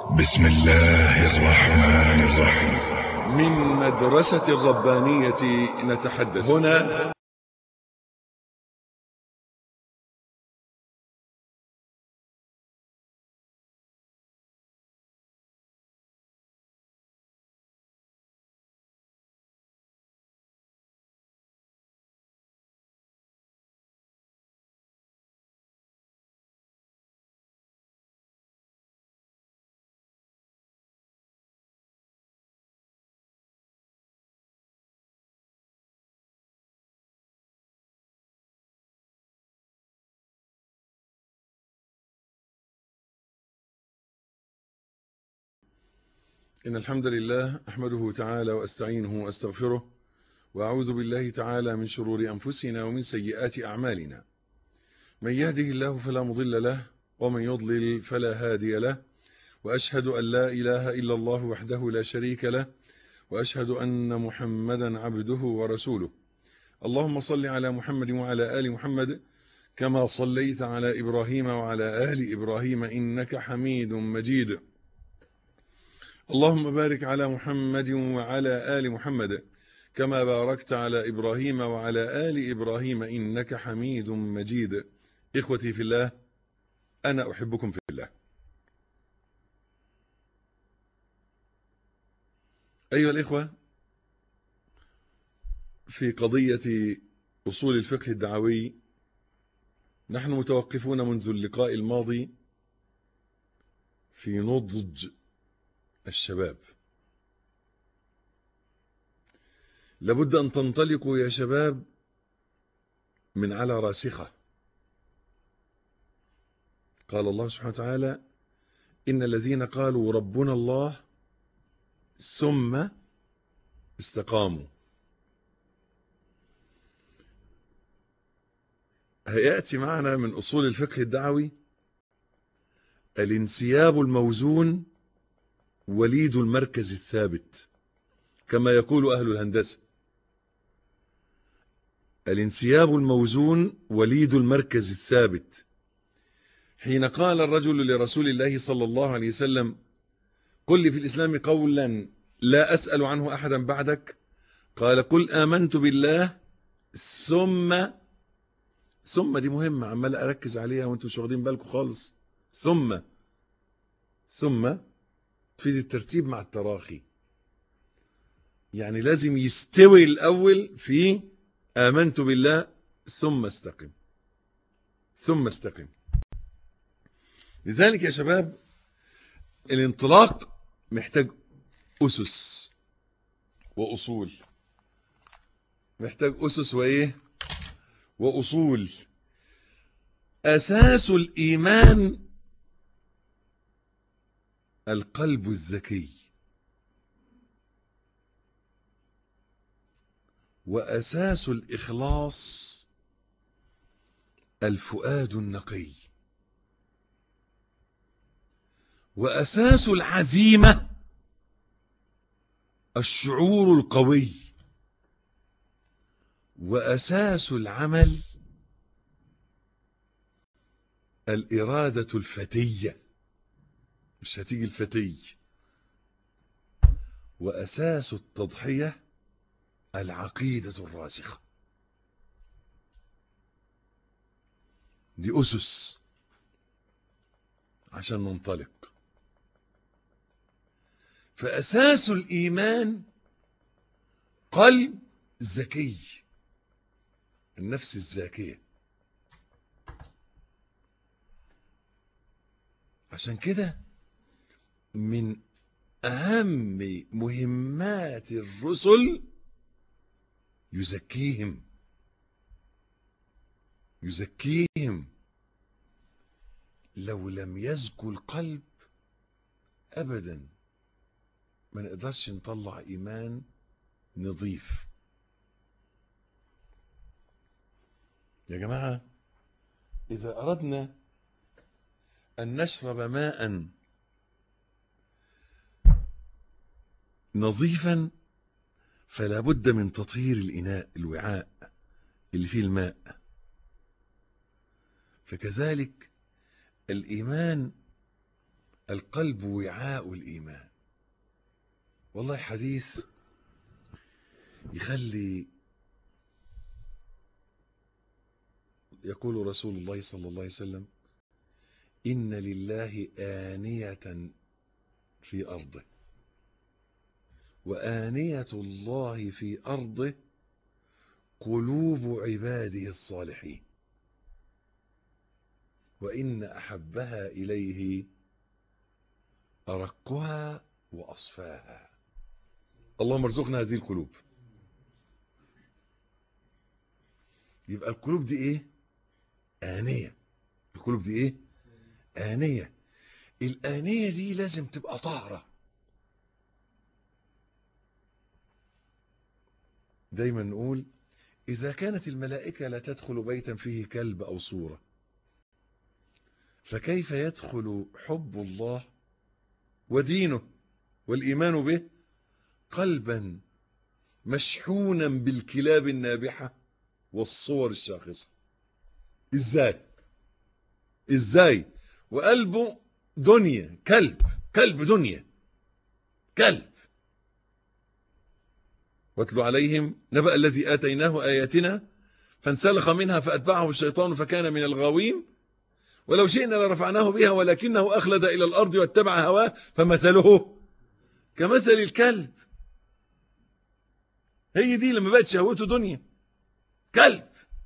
بسم الله الرحمن الرحيم من مدرسة الربانية نتحدث هنا إن الحمد لله أحمده تعالى وأستعينه وأستغفره وأعوذ بالله تعالى من شرور أنفسنا ومن سيئات أعمالنا من يهده الله فلا مضل له ومن يضلل فلا هادي له وأشهد أن لا إله إلا الله وحده لا شريك له وأشهد أن محمدا عبده ورسوله اللهم صل على محمد وعلى آل محمد كما صليت على إبراهيم وعلى آل إبراهيم إنك حميد مجيد اللهم بارك على محمد وعلى آل محمد كما باركت على إبراهيم وعلى آل إبراهيم إنك حميد مجيد إخوتي في الله أنا أحبكم في الله أيها الإخوة في قضية أصول الفقه الدعوي نحن متوقفون منذ اللقاء الماضي في نضج الشباب لابد أن تنطلقوا يا شباب من على راسخة قال الله سبحانه وتعالى إن الذين قالوا ربنا الله ثم استقاموا هيأتي معنا من أصول الفقه الدعوي الانسياب الموزون وليد المركز الثابت كما يقول أهل الهندسة الانسياب الموزون وليد المركز الثابت حين قال الرجل لرسول الله صلى الله عليه وسلم قل لي في الإسلام قولا لا أسأل عنه أحدا بعدك قال قل آمنت بالله ثم ثم دي مهمة عمال أركز عليها وانتم مش واخدين بالكم خالص ثم ثم في الترتيب مع التراخي يعني لازم يستوي الأول في آمنت بالله ثم استقم ثم استقم لذلك يا شباب الانطلاق محتاج أسس وأصول محتاج أسس وإيه وأصول أساس الإيمان القلب الذكي وأساس الإخلاص الفؤاد النقي وأساس العزيمة الشعور القوي وأساس العمل الإرادة الفتية مش هتيجي الفتي وأساس التضحية العقيدة الراسخة دي أسس عشان ننطلق فأساس الإيمان قلب ذكي النفس الزاكية عشان كده من أهم مهمات الرسل يزكيهم يزكيهم لو لم يزكوا القلب أبدا ما نقدرش نطلع إيمان نظيف يا جماعة إذا أردنا أن نشرب ماء نظيفا فلا بد من تطهير الإناء الوعاء اللي فيه الماء فكذلك الإيمان القلب وعاء الإيمان والله حديث يخلي يقول رسول الله صلى الله عليه وسلم إن لله آنية في أرضه وآنية الله في أرضه قلوب عباده الصالحين وإن أحبها إليه أرقها وأصفاها اللهم ارزقنا هذه القلوب يبقى القلوب دي ايه آنية القلوب دي ايه آنية الآنية دي لازم تبقى طاهرة دايما نقول إذا كانت الملائكة لا تدخل بيتا فيه كلب أو صورة فكيف يدخل حب الله ودينه والإيمان به قلبا مشحونا بالكلاب النابحة والصور الشاخصة ازاي ازاي وقلبه دنيا كلب كلب دنيا كلب واتلو عليهم نبأ الذي آتيناه آياتنا فانسلخ منها فأتبعه الشيطان فكان من الغاوين ولو شئنا لرفعناه بها ولكنه أخلد إلى الأرض واتبع هواه فمثله كمثل الكلب هي دي لما بقت شهوته دنيا كلب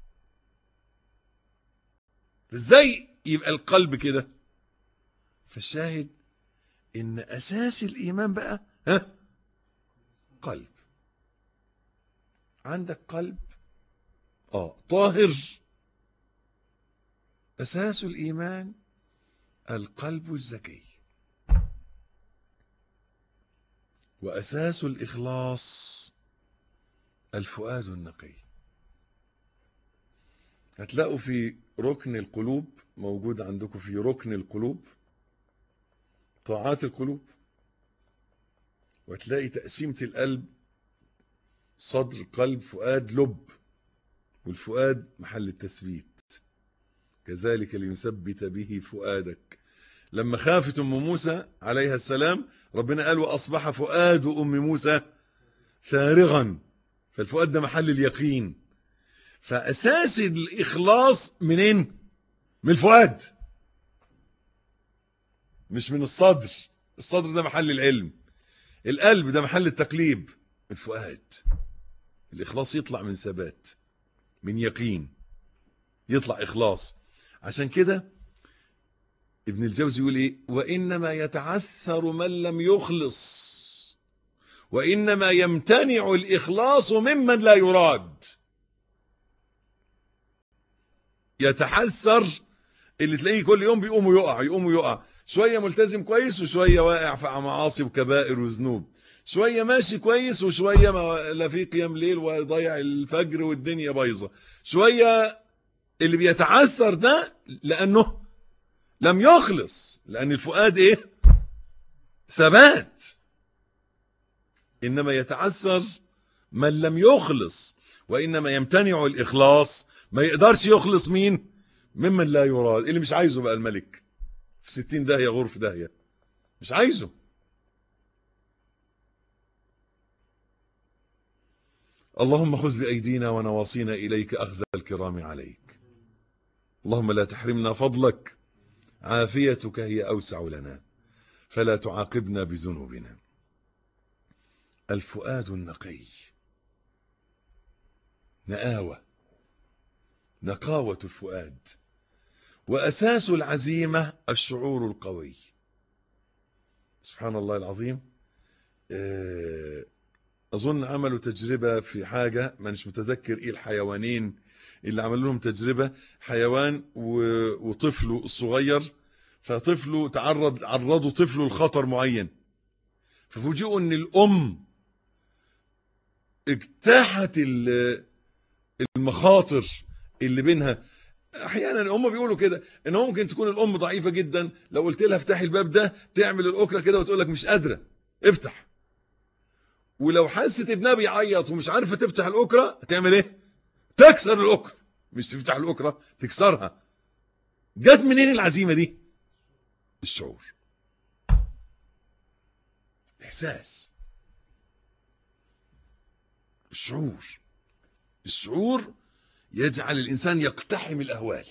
ازاي يبقى القلب كده فالشاهد ان اساس الايمان بقى ها قلب عندك قلب اه طاهر اساس الايمان القلب الزكي واساس الاخلاص الفؤاد النقي هتلاقوا في ركن القلوب موجود عندكم في ركن القلوب طاعات القلوب وتلاقي تقسيمة القلب صدر قلب فؤاد لب والفؤاد محل التثبيت كذلك ليثبت به فؤادك لما خافت ام موسى عليها السلام ربنا قال واصبح فؤاد ام موسى فارغا فالفؤاد ده محل اليقين فأساس الإخلاص منين من الفؤاد مش من الصدر الصدر ده محل العلم القلب ده محل التقليب الفؤاد الإخلاص يطلع من ثبات من يقين يطلع إخلاص عشان كده ابن الجوزي يقول ايه وإنما يتعثر من لم يخلص وإنما يمتنع الإخلاص ممن لا يراد يتحسر اللي تلاقيه كل يوم بيقوم ويقع يقوم ويقع شوية ملتزم كويس وشوية واقع في معاصي وكبائر وذنوب شوية ماشي كويس وشوية ما لا في قيام ليل وضيع الفجر والدنيا بايظة شوية اللي بيتعثر ده لأنه لم يخلص لأن الفؤاد ايه ثبات إنما يتعثر من لم يخلص وإنما يمتنع الإخلاص ما يقدرش يخلص مين ممن لا يراد اللي مش عايزه بقى الملك في ستين داهية غرف داهية مش عايزه اللهم خذ بأيدينا ونواصينا إليك أخذ الكرام عليك اللهم لا تحرمنا فضلك عافيتك هي أوسع لنا فلا تعاقبنا بذنوبنا الفؤاد النقي نآوة نقاوة الفؤاد وأساس العزيمة الشعور القوي سبحان الله العظيم أظن عملوا تجربة في حاجة ما مش متذكر إيه الحيوانين اللي عملوا لهم تجربة حيوان وطفله الصغير فطفله تعرض عرضوا طفله لخطر معين ففوجئوا ان الام اجتاحت المخاطر اللي بينها احيانا هم بيقولوا كده ان ممكن تكون الام ضعيفه جدا لو قلت لها افتحي الباب ده تعمل الاكره كده وتقول لك مش قادره افتح ولو حست ابنها بيعيط ومش عارفه تفتح الاكره هتعمل ايه تكسر الاكره مش تفتح الاكره تكسرها جت منين العزيمه دي الشعور إحساس الشعور الشعور يجعل الإنسان يقتحم الأهوال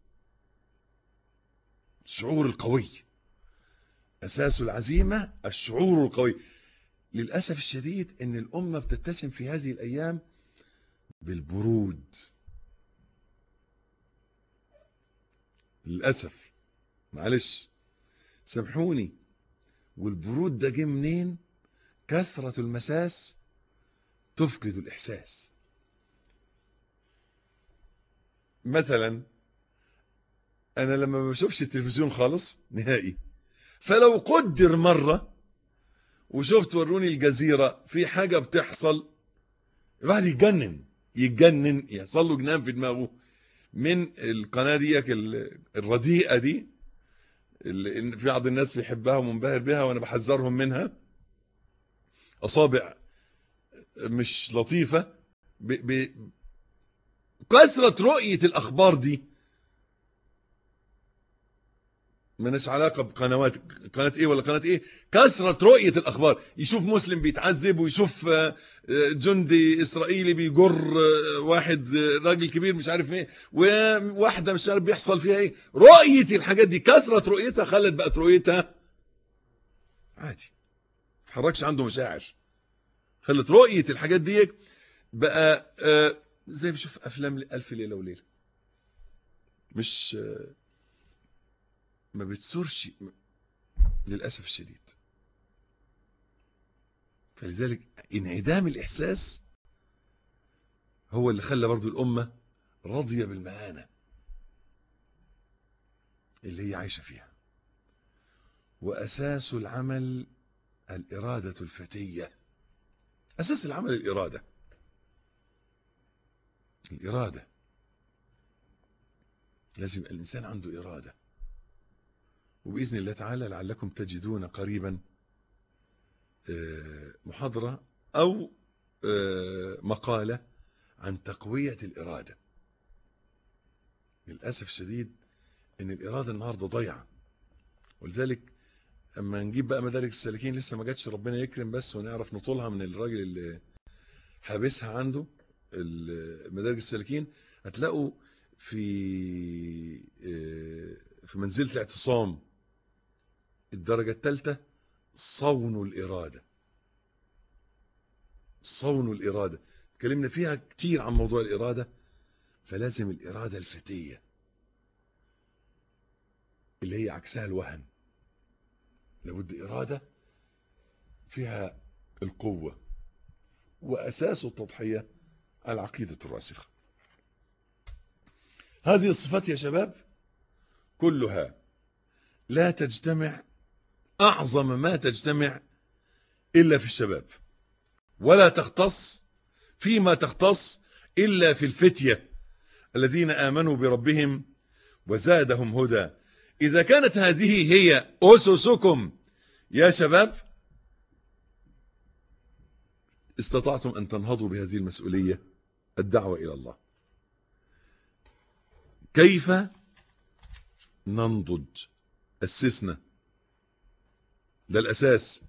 الشعور القوي أساس العزيمة الشعور القوي للأسف الشديد أن الأمة بتتسم في هذه الأيام بالبرود للأسف معلش سامحوني والبرود ده جه منين كثرة المساس تفقد الإحساس مثلا أنا لما ما بشوفش التلفزيون خالص نهائي فلو قدر مرة وشفت وروني الجزيرة في حاجة بتحصل الواحد يتجنن يتجنن يحصل له جنان في دماغه من القناة دي الرديئة دي اللي في بعض الناس بيحبها ومنبهر بها وانا بحذرهم منها اصابع مش لطيفة ب... ب... كثرة رؤية الاخبار دي مالناش علاقة بقنوات قناة ايه ولا قناة ايه كثرة رؤية الاخبار يشوف مسلم بيتعذب ويشوف جندي اسرائيلي بيجر واحد راجل كبير مش عارف ايه وواحدة مش عارف بيحصل فيها ايه رؤية الحاجات دي كثرة رؤيتها خلت بقت رؤيتها عادي تحركش عنده مشاعر خلت رؤية الحاجات دي بقى زي بيشوف افلام الف ليلة وليلة مش ما بتثورش للأسف الشديد فلذلك انعدام الإحساس هو اللي خلى برضو الأمة راضية بالمهانة اللي هي عايشة فيها وأساس العمل الإرادة الفتية أساس العمل الإرادة الإرادة لازم الإنسان عنده إرادة وبإذن الله تعالى لعلكم تجدون قريبا محاضرة أو مقالة عن تقوية الإرادة للأسف الشديد أن الإرادة النهاردة ضيعة ولذلك أما نجيب بقى مدارج السالكين لسه ما جاتش ربنا يكرم بس ونعرف نطولها من الراجل اللي حابسها عنده مدارج السالكين هتلاقوا في في منزلة الاعتصام الدرجة الثالثة صون الإرادة صون الإرادة اتكلمنا فيها كتير عن موضوع الإرادة فلازم الإرادة الفتية اللي هي عكسها الوهن لابد إرادة فيها القوة وأساس التضحية العقيدة الراسخة هذه الصفات يا شباب كلها لا تجتمع أعظم ما تجتمع إلا في الشباب ولا تختص فيما تختص إلا في الفتية الذين آمنوا بربهم وزادهم هدى إذا كانت هذه هي أسسكم يا شباب استطعتم أن تنهضوا بهذه المسؤولية الدعوة إلى الله كيف ننضج أسسنا ده الأساس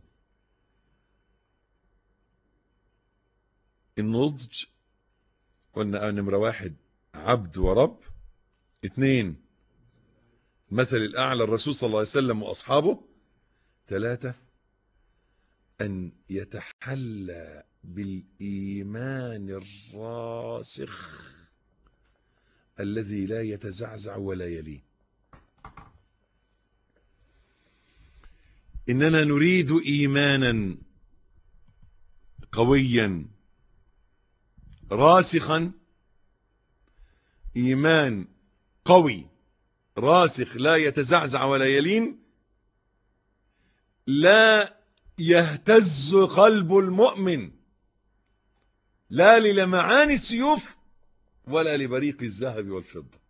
النضج قلنا نمرة واحد عبد ورب اثنين مثل الأعلى الرسول صلى الله عليه وسلم وأصحابه ثلاثة أن يتحلى بالإيمان الراسخ الذي لا يتزعزع ولا يليه إننا نريد إيمانا قويا راسخا إيمان قوي راسخ لا يتزعزع ولا يلين لا يهتز قلب المؤمن لا للمعان السيوف ولا لبريق الذهب والفضة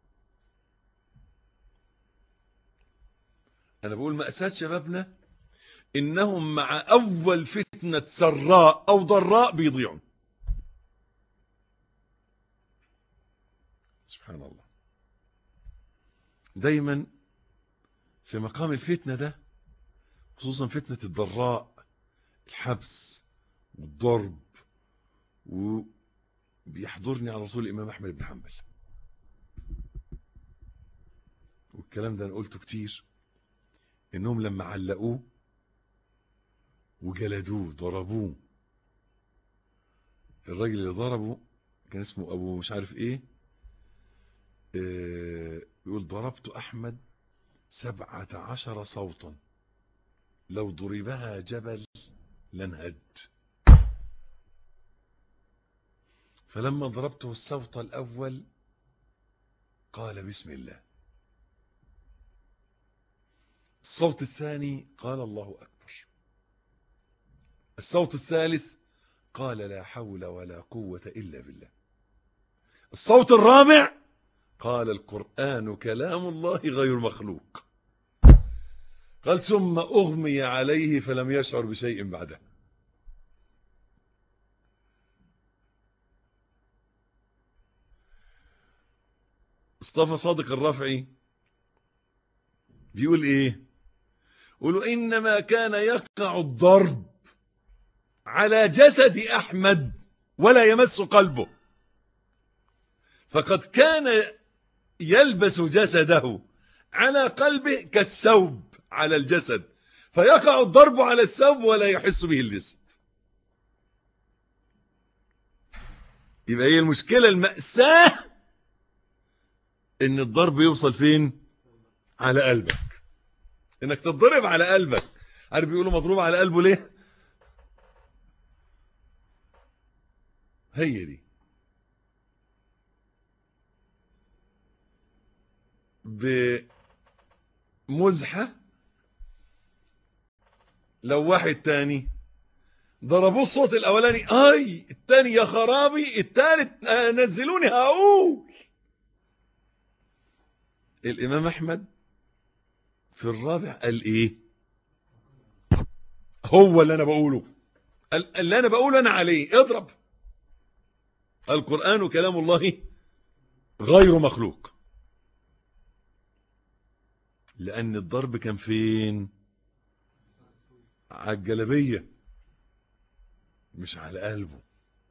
أنا بقول مأساة شبابنا إنهم مع أول فتنة سراء أو ضراء بيضيعوا سبحان الله دايما في مقام الفتنة ده خصوصا فتنة الضراء الحبس والضرب وبيحضرني على رسول الإمام أحمد بن حنبل والكلام ده أنا قلته كتير إنهم لما علقوه وجلدوه ضربوه الراجل اللي ضربه كان اسمه أبو مش عارف إيه آه يقول ضربت أحمد سبعة عشر صوتا لو ضربها جبل لانهد فلما ضربته الصوت الأول قال بسم الله الصوت الثاني قال الله أكبر الصوت الثالث قال لا حول ولا قوة إلا بالله الصوت الرابع قال القرآن كلام الله غير مخلوق قال ثم أغمي عليه فلم يشعر بشيء بعده مصطفى صادق الرافعي بيقول ايه يقولوا انما كان يقع الضرب على جسد احمد ولا يمس قلبه فقد كان يلبس جسده على قلبه كالثوب على الجسد فيقع الضرب على الثوب ولا يحس به الجسد يبقى هي المشكلة المأساة ان الضرب يوصل فين على قلبك انك تضرب على قلبك عارف بيقولوا مضروب على قلبه ليه هي دي بمزحة لو واحد تاني ضربوه الصوت الاولاني اي التاني يا خرابي التالت آه نزلوني هقول الامام احمد في الرابع قال ايه هو اللي انا بقوله اللي انا بقوله انا عليه اضرب القرآن كلام الله غير مخلوق لان الضرب كان فين على الجلبية مش على قلبه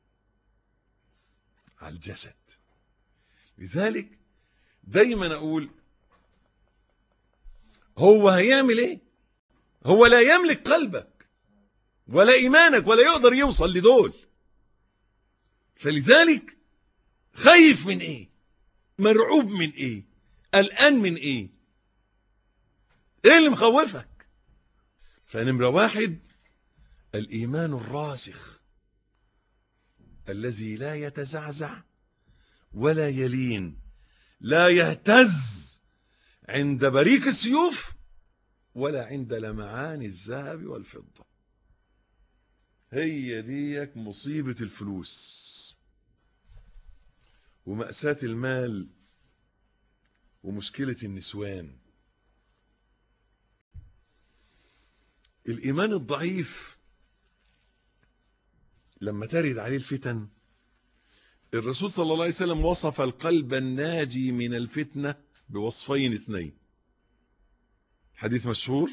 على الجسد لذلك دايما اقول هو هيعمل ايه هو لا يملك قلبك ولا ايمانك ولا يقدر يوصل لدول فلذلك خايف من ايه مرعوب من ايه قلقان من ايه ايه اللي مخوفك فنمرة واحد الايمان الراسخ الذي لا يتزعزع ولا يلين لا يهتز عند بريق السيوف ولا عند لمعان الذهب والفضة هي ديك مصيبة الفلوس ومأساة المال ومشكلة النسوان الإيمان الضعيف لما ترد عليه الفتن الرسول صلى الله عليه وسلم وصف القلب الناجي من الفتنة بوصفين اثنين حديث مشهور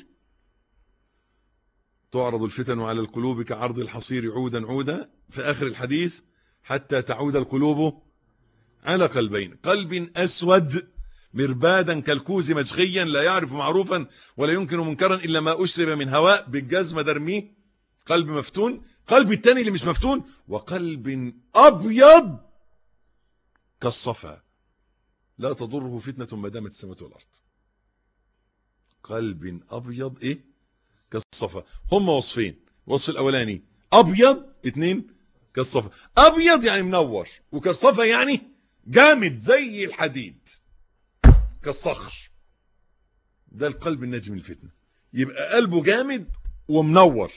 تعرض الفتن على القلوب كعرض الحصير عودا عودا في آخر الحديث حتى تعود القلوب على قلبين قلب أسود مربادا كالكوز مشغيا لا يعرف معروفا ولا يمكن منكرا إلا ما أشرب من هواء بالجزمة درميه قلب مفتون قلب التاني اللي مش مفتون وقلب أبيض كالصفا لا تضره فتنة ما دامت السماوات والأرض قلب أبيض إيه كالصفا هم وصفين وصف الأولاني أبيض اتنين كالصفا أبيض يعني منور وكالصفا يعني جامد زي الحديد كالصخر ده القلب الناجي من الفتنة يبقى قلبه جامد ومنور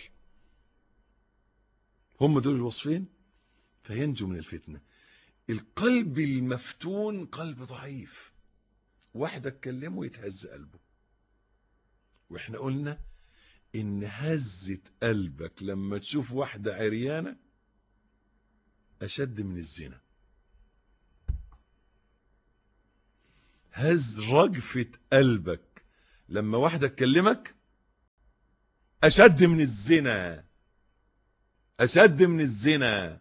هم دول الوصفين فينجو من الفتنة القلب المفتون قلب ضعيف واحدة تكلمه يتهز قلبه واحنا قلنا ان هزة قلبك لما تشوف واحدة عريانة اشد من الزنا هز رجفة قلبك لما واحدة تكلمك اشد من الزنا أشد من الزنا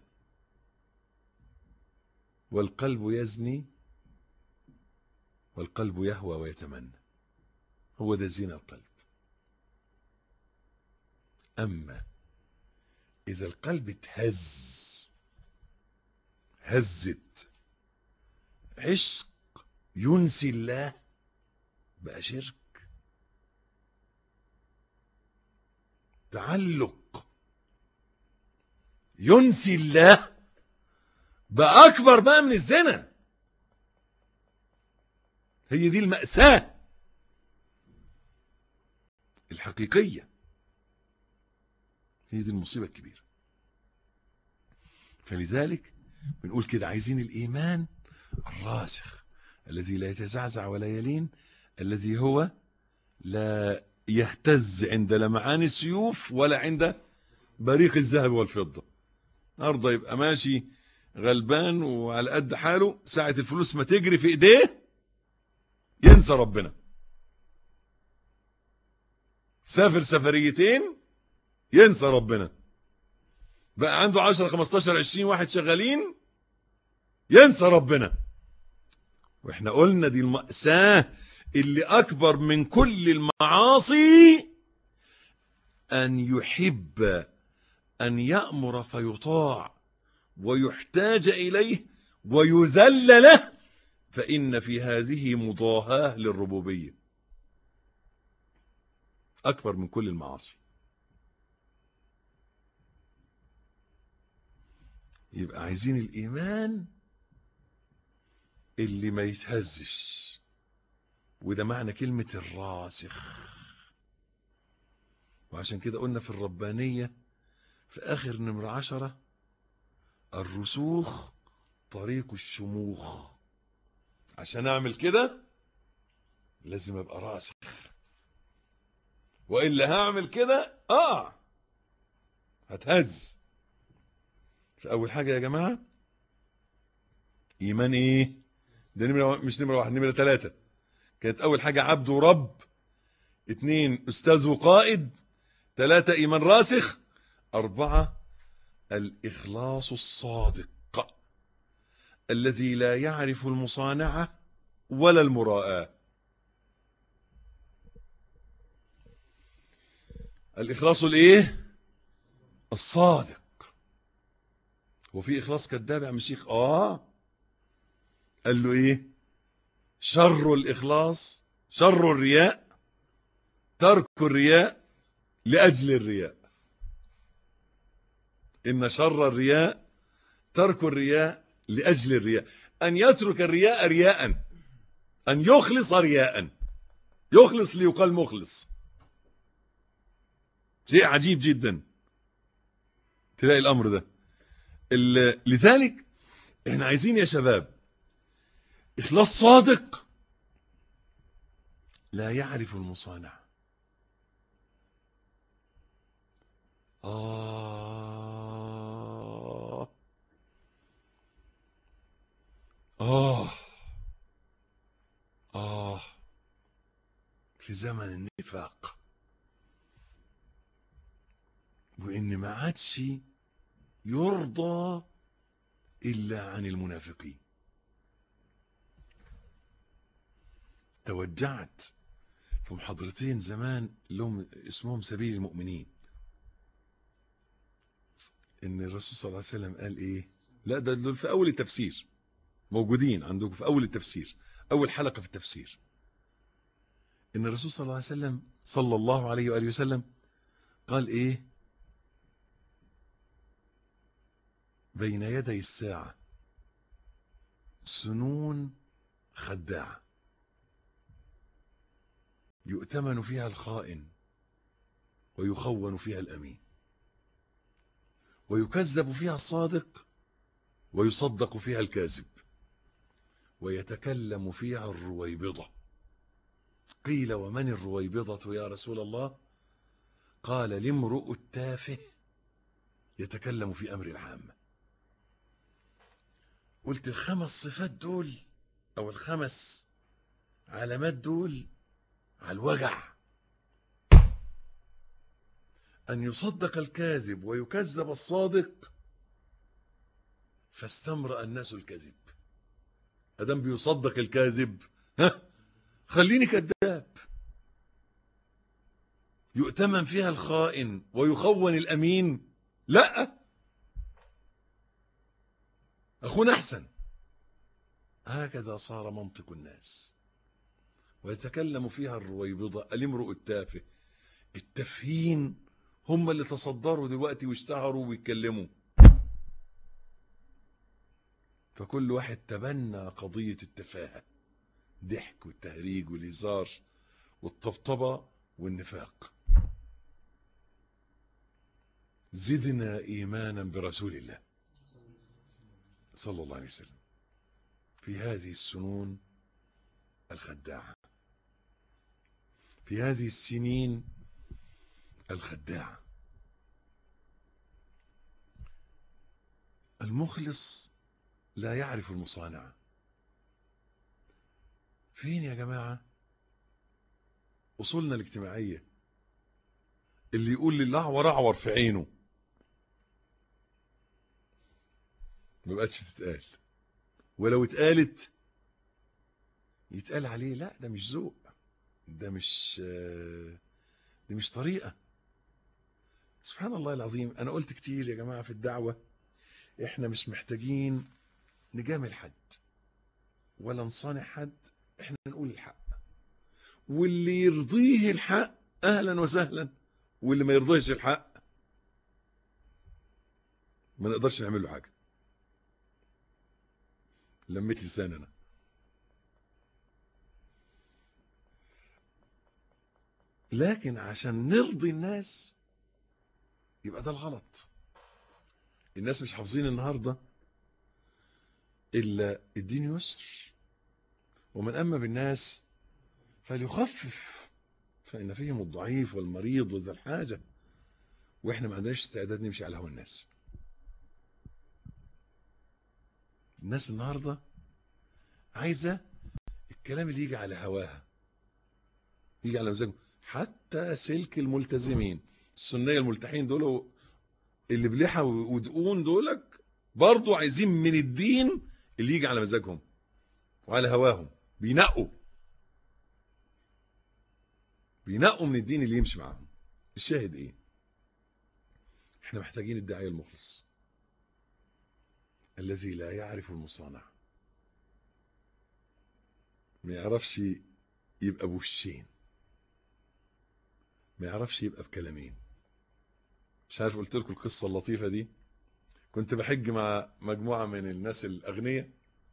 والقلب يزني والقلب يهوى ويتمنى هو ده زين القلب أما إذا القلب اتهز هزت عشق ينسي الله بقى شرك تعلق ينسي الله بقى أكبر بقى من الزنا هي دي المأساة الحقيقية هي دي المصيبة الكبيرة فلذلك بنقول كده عايزين الإيمان الراسخ الذي لا يتزعزع ولا يلين الذي هو لا يهتز عند لمعان السيوف ولا عند بريق الذهب والفضة النهارده يبقى ماشي غلبان وعلى قد حاله ساعة الفلوس ما تجري في ايديه ينسى ربنا سافر سفريتين ينسى ربنا بقى عنده 10 15 20 واحد شغالين ينسى ربنا واحنا قلنا دي المأساة اللي اكبر من كل المعاصي ان يحب ان يأمر فيطاع ويحتاج اليه ويذل له فان في هذه مضاهاة للربوبية اكبر من كل المعاصي يبقى عايزين الايمان اللي ما يتهزش وده معنى كلمة الراسخ وعشان كده قلنا في الربانية في آخر نمرة عشرة الرسوخ طريق الشموخ عشان أعمل كده لازم أبقى راسخ وإلا هعمل كده آه هتهز فأول حاجة يا جماعة إيمان إيه ده نمرة مش نمرة واحد نمرة ثلاثة كانت أول حاجة عبد ورب اتنين أستاذ وقائد ثلاثة إيمان راسخ أربعة الإخلاص الصادق الذي لا يعرف المصانعة ولا المراءة الإخلاص الإيه الصادق وفي إخلاص كذاب يا عم الشيخ آه قال له إيه شر الإخلاص شر الرياء ترك الرياء لأجل الرياء إن شر الرياء ترك الرياء لأجل الرياء أن يترك الرياء رياء أن يخلص رياء يخلص ليقال مخلص شيء عجيب جدا تلاقي الأمر ده لذلك احنا عايزين يا شباب إخلاص صادق لا يعرف المصانع آه آه آه في زمن النفاق وإن ما عادش يرضى إلا عن المنافقين توجعت في محاضرتين زمان لهم اسمهم سبيل المؤمنين ان الرسول صلى الله عليه وسلم قال ايه لا ده دول في اول التفسير موجودين عندكم في اول التفسير اول حلقة في التفسير ان الرسول صلى الله عليه وسلم صلى الله عليه وآله وسلم قال ايه بين يدي الساعة سنون خداعة يؤتمن فيها الخائن ويخون فيها الأمين ويكذب فيها الصادق ويصدق فيها الكاذب ويتكلم فيها الرويبضة قيل ومن الرويبضة يا رسول الله قال لامرؤ التافه يتكلم في أمر العامة قلت الخمس صفات دول أو الخمس علامات دول على الوجع أن يصدق الكاذب ويكذب الصادق فاستمرأ الناس الكذب أدم بيصدق الكاذب ها خليني كذاب يؤتمن فيها الخائن ويخون الأمين لا أخونا أحسن هكذا صار منطق الناس ويتكلم فيها الرويبضة الامرؤ التافه التفهين هم اللي تصدروا دلوقتي واشتهروا ويتكلموا فكل واحد تبنى قضية التفاهة ضحك والتهريج والهزار والطبطبة والنفاق زدنا إيمانا برسول الله صلى الله عليه وسلم في هذه السنون الخداعة في هذه السنين الخداعة المخلص لا يعرف المصانعة فين يا جماعة أصولنا الاجتماعية اللي يقول للأعور أعور في عينه ما بقتش تتقال ولو اتقالت يتقال عليه لا ده مش ذوق ده مش دي مش طريقة سبحان الله العظيم أنا قلت كتير يا جماعة في الدعوة إحنا مش محتاجين نجامل حد ولا نصانع حد إحنا نقول الحق واللي يرضيه الحق أهلا وسهلا واللي ما يرضيش الحق ما نقدرش نعمل له حاجة لميت لساننا لكن عشان نرضي الناس يبقى ده الغلط الناس مش حافظين النهاردة إلا الدين يسر ومن أما بالناس فليخفف فإن فيهم الضعيف والمريض وذا الحاجة وإحنا ما عندناش استعداد نمشي على هوا الناس الناس النهاردة عايزة الكلام اللي يجي على هواها يجي على مزاجهم حتى سلك الملتزمين السنية الملتحين دول اللي بلحى ودقون دولك برضو عايزين من الدين اللي يجي على مزاجهم وعلى هواهم بينقوا بينقوا من الدين اللي يمشي معاهم الشاهد ايه احنا محتاجين الداعية المخلص الذي لا يعرف المصانع ما يعرفش يبقى بوشين ما يعرفش يبقى بكلامين مش عارف قلت لكم القصة اللطيفة دي كنت بحج مع مجموعة من الناس الأغنياء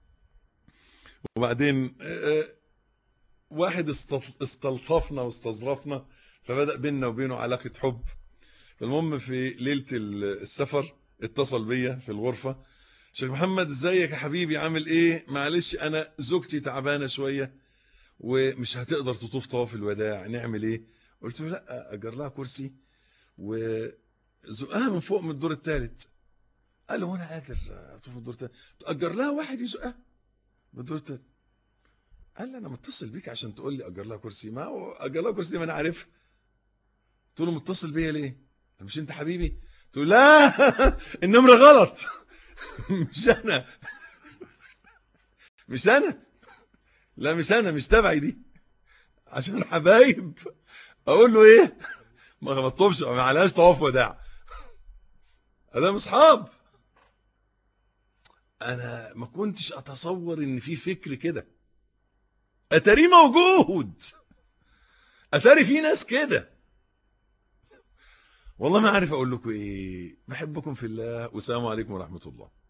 وبعدين واحد استلطفنا واستظرفنا فبدأ بيننا وبينه علاقة حب فالمهم في ليلة السفر اتصل بيا في الغرفة شيخ محمد ازيك يا حبيبي عامل ايه معلش انا زوجتي تعبانة شوية ومش هتقدر تطوف طواف الوداع نعمل ايه قلت له لا اجر لها كرسي وزقها من فوق من الدور الثالث قال له وانا قادر اطوف الدور الثالث اجر لها واحد يزقها من الدور الثالث قال لي انا متصل بيك عشان تقول لي اجر لها كرسي ما هو اجر لها كرسي ما انا عارفها قلت له متصل بيا ليه مش انت حبيبي قلت له لا النمره غلط مش انا مش انا لا مش انا مش تبعي دي عشان حبايب اقول له ايه ما بطوفش ما عليهاش طواف وداع انا اصحاب انا ما كنتش اتصور ان في فكر كده اتاري موجود اتاري في ناس كده والله ما عارف اقول لكم ايه بحبكم في الله والسلام عليكم ورحمه الله